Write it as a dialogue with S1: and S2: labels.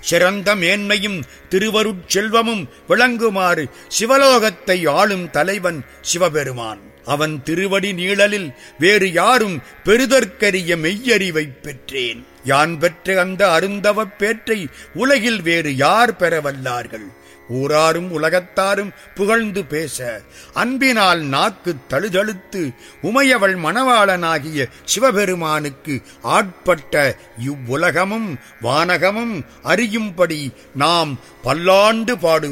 S1: சிறந்த மேன்மையும் திருவருட்செல்வமும் விளங்குமாறு சிவலோகத்தை ஆளும் தலைவன் சிவபெருமான் அவன் திருவடி நீழலில் வேறு யாரும் பெறுதற்கரிய மெய்யறிவைப் பெற்றேன் யான் பெற்ற அந்த அருந்தவப் பேற்றை உலகில் வேறு யார் பெறவல்லார்கள் ஊராரும் உலகத்தாரும் புகழ்ந்து பேச அன்பினால் நாக்கு தழுதழுத்து உமையவள் மணவாளனாகிய சிவபெருமானுக்கு ஆட்பட்ட இவ்வுலகமும் வானகமும் அறியும்படி நாம் பல்லாண்டு பாடு